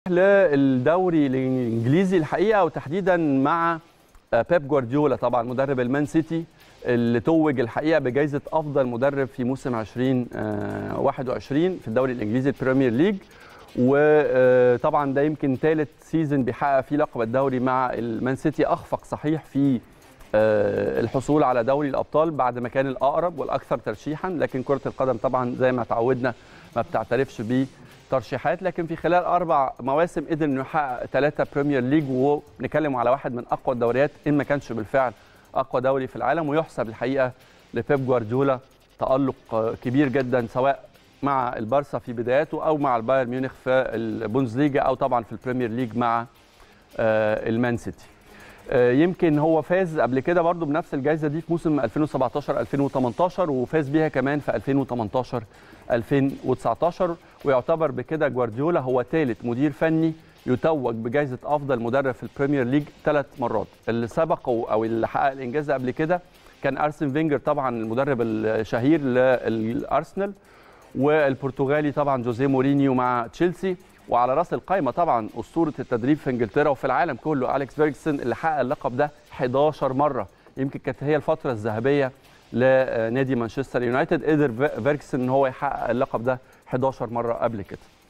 للدوري الانجليزي الحقيقه وتحديدا مع بيب جوارديولا طبعا مدرب المان سيتي اللي توج الحقيقه بجائزه افضل مدرب في موسم 2021 في الدوري الانجليزي البريمير ليج وطبعا ده يمكن ثالث سيزون بيحقق فيه لقب الدوري مع المان سيتي اخفق صحيح في الحصول على دوري الابطال بعد ما كان الاقرب والاكثر ترشيحا لكن كره القدم طبعا زي ما تعودنا ما بتعترفش بيه ترشيحات لكن في خلال اربع مواسم قدر انه يحقق ثلاثه بريمير ليج ونتكلم على واحد من اقوى الدوريات ان ما كانش بالفعل اقوى دوري في العالم ويحسب الحقيقه لبيب جوارديولا تالق كبير جدا سواء مع البارسا في بداياته او مع البايرن ميونخ في البوندسليجا او طبعا في البريمير ليج مع المان سيتي يمكن هو فاز قبل كده برضو بنفس الجائزه دي في موسم 2017 2018 وفاز بيها كمان في 2018 2019 ويعتبر بكده جوارديولا هو ثالث مدير فني يتوج بجائزه افضل مدرب في البريمير ليج ثلاث مرات اللي سبقه او اللي حقق الانجاز قبل كده كان ارسن فينجر طبعا المدرب الشهير للارسنال والبرتغالي طبعا جوزيه مورينيو مع تشيلسي وعلى راس القائمه طبعا اسطوره التدريب في انجلترا وفي العالم كله اليكس فيرجسون اللي حقق اللقب ده 11 مره يمكن كانت هي الفتره الذهبيه لنادي مانشستر يونايتد قدر فيرجسون ان هو يحقق اللقب ده 11 مره قبل كده